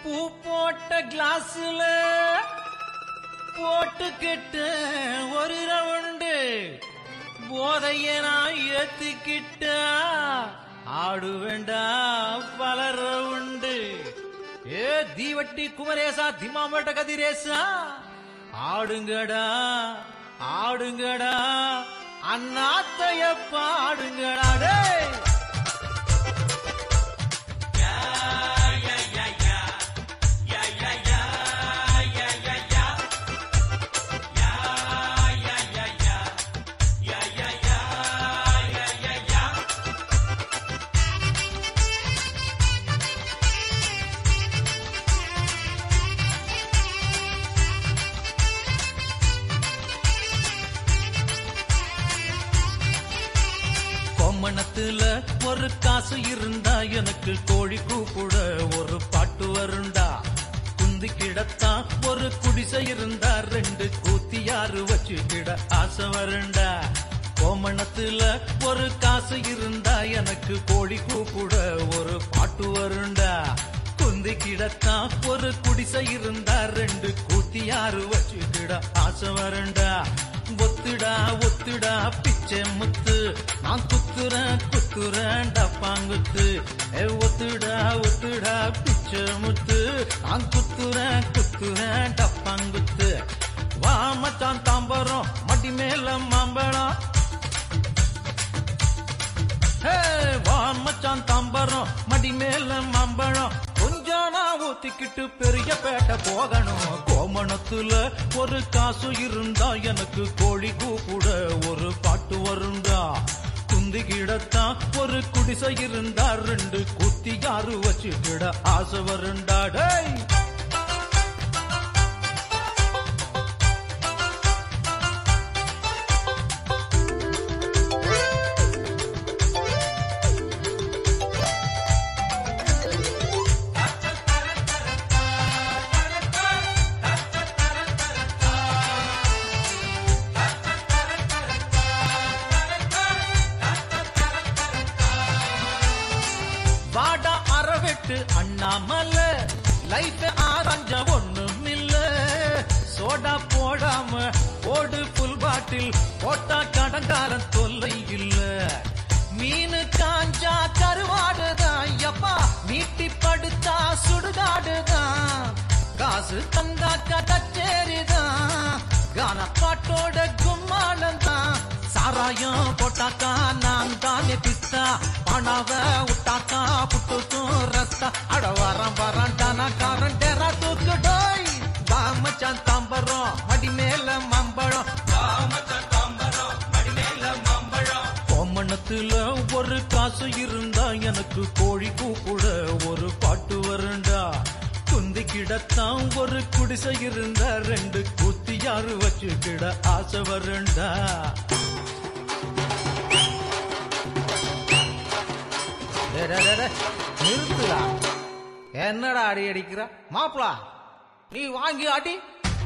பூ போட்ட கிளாஸ்ல போட்டுக்கிட்டு ஒரு ரவுண்டு போதைய நான் ஏத்துக்கிட்டா ஆடு வேண்டா பல ரவுண்டு ஏ தீவட்டி குமரேசா திமாம்பட்ட கதிரேசா ஆடுங்கடா ஆடுங்கடா அண்ணாத்தைய பாடுங்கடா டேய் கோமணத்துல ஒரு காசு இருந்தா எனக்கு கோழி கூப்பிட ஒரு பாட்டு வருண்டா குந்தி கிடத்தா ஒரு குடிசை இருந்தா ரெண்டு கூத்தியாரு வச்சுக்கிட ஆசை வருண்டா கோமணத்துல ஒரு காசு இருந்தா எனக்கு கோழி கூப்பிட ஒரு பாட்டு வருண்டா குந்தி கிடத்தா ஒரு குடிசை இருந்தா ரெண்டு கூத்தியாரு வச்சுக்கிட ஆசை வருண்டா ஒத்துடா ஒத்துடா பிச்சை முத்து நான் குத்துறேன் குத்துறேன் டப்பாங்குத்து ஏ ஒத்துடா ஒத்துடா பிச்சை முத்து நான் குத்துறேன் குத்துறேன் டப்பாங்குத்து வா மச்சான் தாம்பரம் மடி மேல மாம்பழம் ஹே, வா மச்சான் தாம்பரம் மடி மேல மாம்பழம் கொஞ்சம் நான் ஊத்திக்கிட்டு பெரிய பேட்டை போகணும் கோமணத்துல ஒரு காசு இருந்தா எனக்கு கோழி கூப்பிட ஒரு பாட்டு வருண்டா குந்தி கிடத்தா ஒரு குடிசை இருந்தா ரெண்டு குத்தி யாரு வச்சுக்கிட ஆசை வருண்டா டேய் வாடா அறவெட்டு அண்ணாமல லைஃப் ஆரஞ்ச ஒண்ணும் இல்ல சோடா போடாம ஓடு புல் பாட்டில் போட்டா கடங்காரன் தொல்லை இல்ல மீனு காஞ்சா கருவாடுதான் எப்பா நீட்டி படுத்தா சுடுகாடுதான் காசு தந்தாக்கா கச்சேரிதான் கான பாட்டோட கும்மாளந்தான் சாராயம் போட்டாக்கா நான் தானே பிஸ்தா பணாவ விட்டாக்கா புட்டுக்கும் ரஸ்தா அட வரம் வரம் டானா காரன் டெரா தூக்கு டோய் வாமச்சான் தாம்பரம் மடி மேல மம்பழம் கோமணத்துல ஒரு காசு இருந்தா எனக்கு கோழி கூப்பிட ஒரு பாட்டு வருண்டா குந்தி கிடத்தான் ஒரு குடிசை இருந்தா ரெண்டு குத்தி யாரு வச்சுக்கிட ஆசை வருண்டா டேய், டேய், டேய், டேய், நிறுத்துடா என்னடா அடி அடிக்கிற மாப்பிளா நீ வாங்கி அடி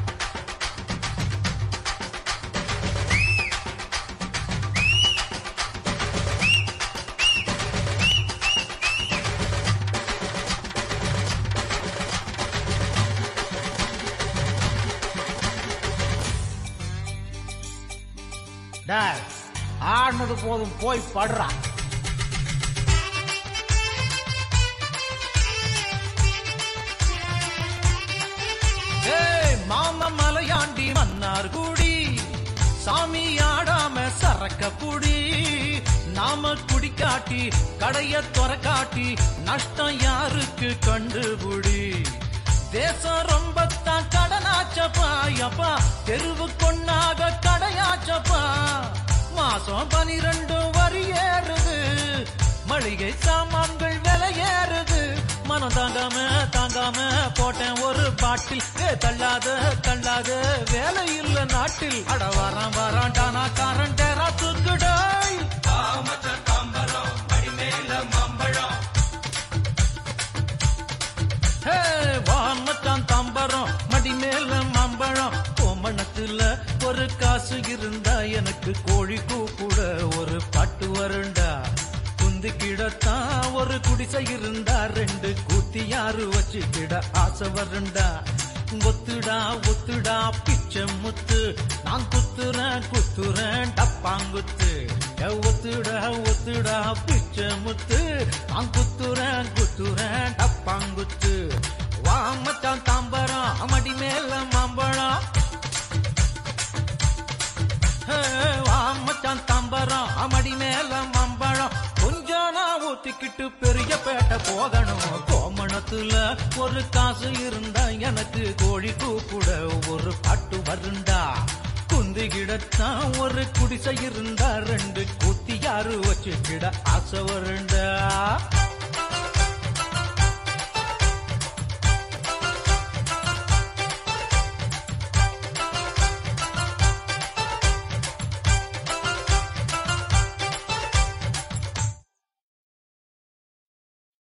டேய் ஆடினது போதும் போய் படுறா ஏய் மாம மலையாண்டி மன்னார் குடி சாமி ஆடாம சரக்க புடி நாம குடிக்காட்டி கடைய காட்டி நஷ்டம் யாருக்கு கண்டுபிடி தேசம் ரொம்ப தான் கடனாச்சப்பா அப்பா தெருவு கொண்டாக கடையாச்சப்பா மாசம் பனிரெண்டு வரி ஏறுது மளிகை சாமான்கள் விலை ஏறுது மனம் தாங்காம தாங்காம போட்டேன் ஒரு பாட்டில் ஏ தள்ளாத தள்ளாத வேலை இல்ல நாட்டில் அட வரான் வரான் டானா காரன் டேரா தூக்குடாய் ஹே, வான் மச்சான் தாம்பரம் மடி மேல மாம்பழம் கோமணத்துல ஒரு காசு இருந்தா எனக்கு கோழி கூப்பிட ஒரு பாட்டு வருண்டா குந்தி குந்திக்கிடத்தான் ஒரு குடிசை இருந்தா ரெண்டு கூத்தியாரு வச்சுக்கிட ஆசை வருண்டா ஒத்துடா ஒத்துடா பிச்சை முத்து நான் குத்துறேன் குத்துறேன் டப்பாங்குத்து ஏ, ஒத்துடா ஒத்துடா பிச்சை முத்து நான் குத்துறேன் குத்துறேன் டப்பாங்குத்து வா மச்சான் தாம்பரம் மடி மேல மாம்பழம் ஹே, வா மச்சான் தாம்பரம் மடி மேல மாம்பழம் கொஞ்சம் நான் ஊத்திக்கிட்டு பெரிய பேட்டை போகணும் கோமணத்துல ஒரு காசு இருந்தா எனக்கு கோழி கூப்பிட ஒரு பாட்டு வருண்டா குந்திக்கிடத்தான் ஒரு குடிசை இருந்தா ரெண்டு குத்தியாரு வச்சுக்கிட ஆசை வருண்டா